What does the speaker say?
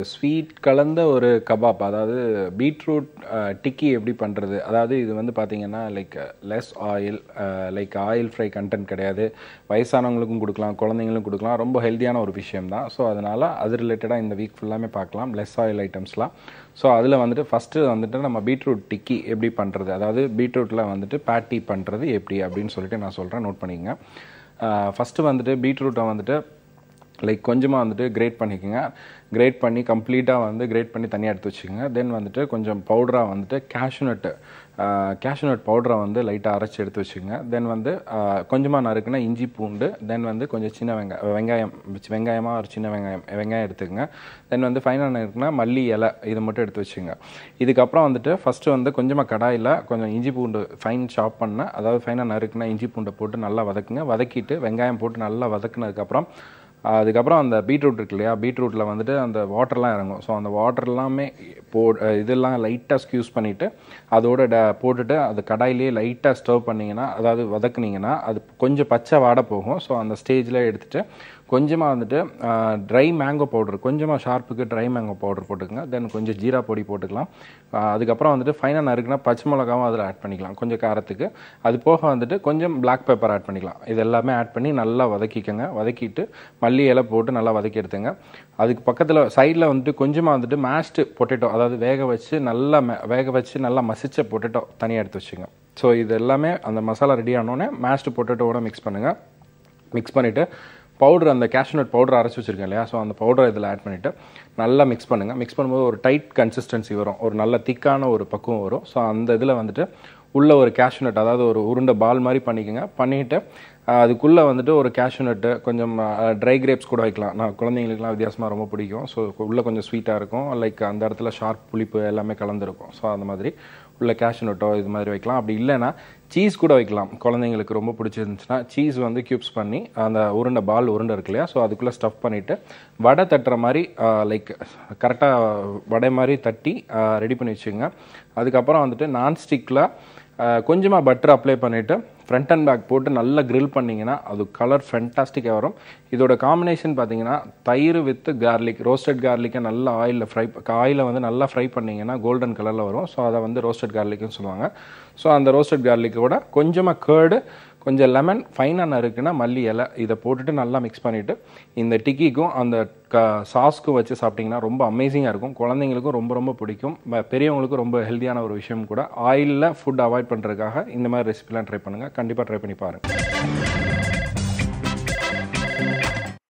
sweet கலந்த ஒரு kebab அதாவது பீட்ரூட் டிக்கி எப்படி பண்ணுறது அதாவது இது வந்து பார்த்தீங்கன்னா like less oil like oil fry content கிடையாது வயசானவங்களுக்கும் கொடுக்கலாம் குழந்தைங்களுக்கும் கொடுக்கலாம் ரொம்ப ஹெல்த்தியான ஒரு விஷயம் தான் ஸோ அதனால் அது ரிலேட்டடாக இந்த வீக் ஃபுல்லாமே பார்க்கலாம் லெஸ் ஆயில் ஐட்டம்ஸ்லாம் ஸோ அதில் வந்துட்டு ஃபஸ்ட்டு வந்துட்டு நம்ம பீட்ரூட் டிக்கி எப்படி பண்ணுறது அதாவது பீட்ரூட்டில் வந்துட்டு பேட்டி பண்ணுறது எப்படி அப்படின்னு சொல்லிட்டு நான் சொல்கிறேன் நோட் பண்ணிக்கங்க ஃபஸ்ட்டு வந்துட்டு பீட்ரூட்டை வந்துட்டு லைக் கொஞ்சமாக வந்துட்டு கிரேட் பண்ணிக்கோங்க கிரேட் பண்ணி கம்ப்ளீட்டாக வந்து கிரேட் பண்ணி தனியாக எடுத்து வச்சுக்கோங்க தென் வந்துட்டு கொஞ்சம் பவுடராக வந்துட்டு கேஷ்யூநட்டு கேஷ்யூநட் பவுடரை வந்து லைட்டாக அரைச்சி எடுத்து வச்சுக்கோங்க தென் வந்து கொஞ்சமாக நறுக்குன்னா இஞ்சி பூண்டு தென் வந்து கொஞ்சம் சின்ன வெங்காயம் வெங்காயம் வெங்காயமாக ஒரு சின்ன வெங்காயம் வெங்காயம் எடுத்துக்கோங்க தென் வந்து ஃபைனல் நறுக்குன்னா மல்லி இலை இது மட்டும் எடுத்து வச்சுங்க இதுக்கப்புறம் வந்துட்டு ஃபஸ்ட்டு வந்து கொஞ்சமாக கடாயில் கொஞ்சம் இஞ்சி பூண்டு ஃபைன் ஷாப் பண்ண அதாவது ஃபைனாக நறுக்குன்னா இஞ்சி பூண்டை போட்டு நல்லா வதக்குங்க வதக்கிட்டு வெங்காயம் போட்டு நல்லா வதக்குனதுக்கப்புறம் அதுக்கப்புறம் அந்த பீட்ரூட் இருக்கு இல்லையா பீட்ரூட்டில் வந்துட்டு அந்த வாட்டர்லாம் இறங்கும் ஸோ அந்த வாட்டர் எல்லாமே போ இதெல்லாம் லைட்டாக ஸ்க்யூஸ் பண்ணிவிட்டு அதோட ட போட்டுட்டு அது கடாயிலே லைட்டாக ஸ்டவ் பண்ணிங்கன்னா அதாவது வதக்குனீங்கன்னா அது கொஞ்சம் பச்சை வாடை போகும் ஸோ அந்த ஸ்டேஜில் எடுத்துகிட்டு கொஞ்சமாக வந்துட்டு ட்ரை மேங்கோ பவுடர் கொஞ்சமாக ஷார்ப்புக்கு ட்ரை மேங்கோ பவுடர் போட்டுக்கோங்க தென் கொஞ்சம் ஜீரா பொடி போட்டுக்கலாம் அதுக்கப்புறம் வந்துட்டு ஃபைனாக நறுக்குனா பச்சை மிளகாவும் அதில் ஆட் பண்ணிக்கலாம் கொஞ்சம் காரத்துக்கு அது போக வந்துட்டு கொஞ்சம் பிளாக் பெப்பர் ஆட் பண்ணிக்கலாம் இது எல்லாமே ஆட் பண்ணி நல்லா வதக்கிக்கோங்க வதக்கிட்டு மல்லி இலை போட்டு நல்லா வதக்கி எடுத்துங்க அதுக்கு பக்கத்தில் சைடில் வந்துட்டு கொஞ்சமாக வந்துட்டு மேஷ்டு பொட்டேட்டோ அதாவது வேக வச்சு நல்லா வேக வச்சு நல்லா மசிச்ச பொட்டேட்டோ தனியாக எடுத்து வச்சுங்க ஸோ இது எல்லாமே அந்த மசாலா ரெடி ஆனோடனே மேஷ்டு பொட்டேட்டோவோட மிக்ஸ் பண்ணுங்கள் மிக்ஸ் பண்ணிவிட்டு பவுடர் அந்த கேஷ்நட் பவுடர் அரைச்சி வச்சுருக்கேன் இல்லையா ஸோ அந்த பவுடரை இதில் ஆட் பண்ணிவிட்டு நல்லா மிக்ஸ் பண்ணுங்கள் மிக்ஸ் பண்ணும்போது ஒரு டைட் கன்சிஸ்டன்சி வரும் ஒரு நல்ல திக்கான ஒரு பக்குவம் வரும் ஸோ அந்த இதில் வந்துட்டு உள்ள ஒரு கேஷ்நட் அதாவது ஒரு உருண்டை பால் மாதிரி பண்ணிக்கோங்க பண்ணிவிட்டு அதுக்குள்ளே வந்துட்டு ஒரு கேஷ்நட்டு கொஞ்சம் ட்ரை கிரேப்ஸ் கூட வைக்கலாம் நான் குழந்தைங்களுக்குலாம் வித்தியாசமாக ரொம்ப பிடிக்கும் ஸோ உள்ளே கொஞ்சம் ஸ்வீட்டாக இருக்கும் லைக் அந்த இடத்துல ஷார்ப் புளிப்பு எல்லாமே கலந்துருக்கும் ஸோ அந்த மாதிரி உள்ள கேஷ்நட்டோ இது மாதிரி வைக்கலாம் அப்படி இல்லைன்னா சீஸ் கூட வைக்கலாம் குழந்தைங்களுக்கு ரொம்ப பிடிச்சிருந்துச்சுன்னா சீஸ் வந்து க்யூப்ஸ் பண்ணி அந்த உருண்டை பால் உருண்டை இருக்கு இல்லையா ஸோ அதுக்குள்ளே ஸ்டஃப் பண்ணிவிட்டு வடை தட்டுற மாதிரி லைக் கரெக்டாக வடை மாதிரி தட்டி ரெடி பண்ணி வச்சுங்க அதுக்கப்புறம் வந்துட்டு நான்ஸ்டிக்கில் கொஞ்சமாக பட்டர் அப்ளை பண்ணிவிட்டு ஃப்ரண்ட் அண்ட் பேக் போட்டு நல்லா க்ரில் பண்ணிங்கன்னா அது கலர் ஃபென்டாஸ்டிக்காக வரும் இதோட காம்பினேஷன் பார்த்தீங்கன்னா தயிர் வித் கார்லிக் ரோஸ்டட் கார்லிக்கை நல்லா ஆயிலில் ஃப்ரை ஆயிலில் வந்து நல்லா ஃப்ரை பண்ணிங்கன்னா கோல்டன் கலரில் வரும் ஸோ அதை வந்து ரோஸ்டட் கார்லிக்னு சொல்லுவாங்க ஸோ அந்த ரோஸ்டட் கார்லிக்கோட கொஞ்சமாக கேர்டு கொஞ்சம் லெமன் ஃபைனாக நறுக்குன்னா மல்லி இலை இதை போட்டுட்டு நல்லா மிக்ஸ் பண்ணிவிட்டு இந்த டிக்கிக்கும் அந்த க சாஸ்க்கும் வச்சு சாப்பிட்டிங்கன்னா ரொம்ப அமேசிங்காக இருக்கும் குழந்தைங்களுக்கும் ரொம்ப ரொம்ப பிடிக்கும் பெரியவங்களுக்கும் ரொம்ப ஹெல்த்தியான ஒரு விஷயம் கூட ஆயிலில் ஃபுட் அவாய்ட் பண்ணுறதுக்காக இந்த மாதிரி ரெசிபிலாம் ட்ரை பண்ணுங்கள் கண்டிப்பாக ட்ரை பண்ணி பாருங்கள்